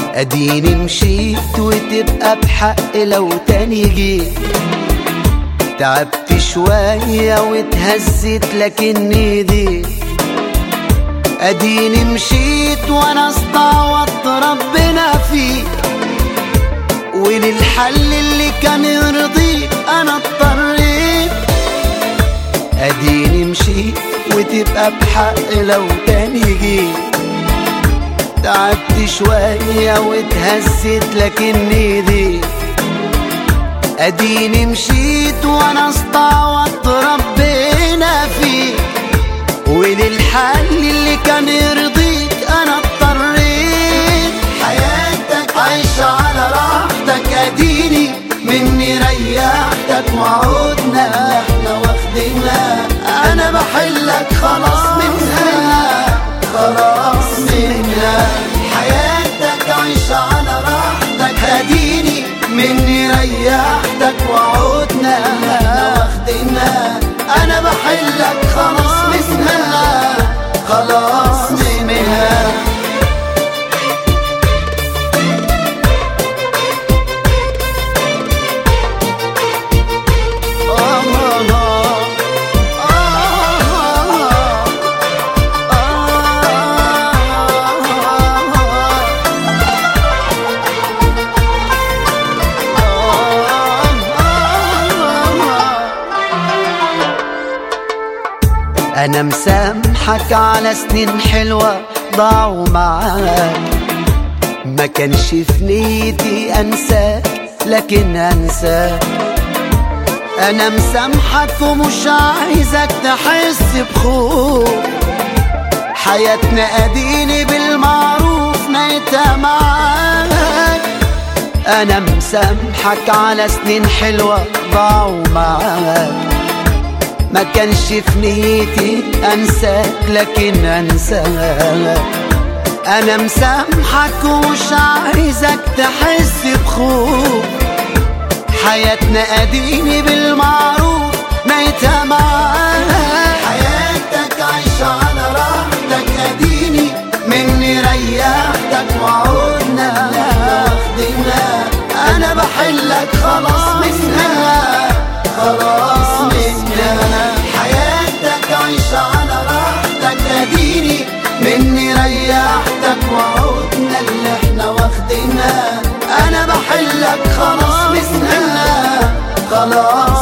اديني مشيت وتبقى بحق لو تاني جيت تعبت شوية واتهزت لكني دي اديني مشيت وانا استعوضت ربنا فيه وللحل اللي كان يرضيك انا اضطريت اديني مشيت وتبقى بحق لو تاني جيت تعبت شوية واتهزت لكني دي اديني مشيت وانا استعوضت ربنا فيه وللحل اللي كان يرضيك انا اضطريت حياتك عايشة على راحتك اديني مني ريحتك وعودنا احنا واخدينها انا بحلك خلاص منها خلاص منها حياتك عايشة على راحتك اديني مني ريحتك وعودنا احنا واخدينها انا بحلك خلاص منها خلاص منها انا مسامحك على سنين حلوة ضاعوا معاك ما كانش في نيتي انساك لكن انساك انا مسامحك ومش عايزك تحس بخوف حياتنا اديني بالمعروف نيتها معاك انا مسامحك على سنين حلوة ضاعوا معاك ما كانش في نيتي انساك لكن انساك انا مسامحك ومش عايزك تحس بخوف حياتنا اديني بالمعروف نيتها معاك حياتك عايشة على راحتك اديني مني ريحتك وعودنا واخدينها انا بحلك خلاص منها خلاص منها حياتك عايشة على راحتك اديني مني ريحتك وعودنا اللي احنا واخدينها انا بحلك خلاص منها خلاص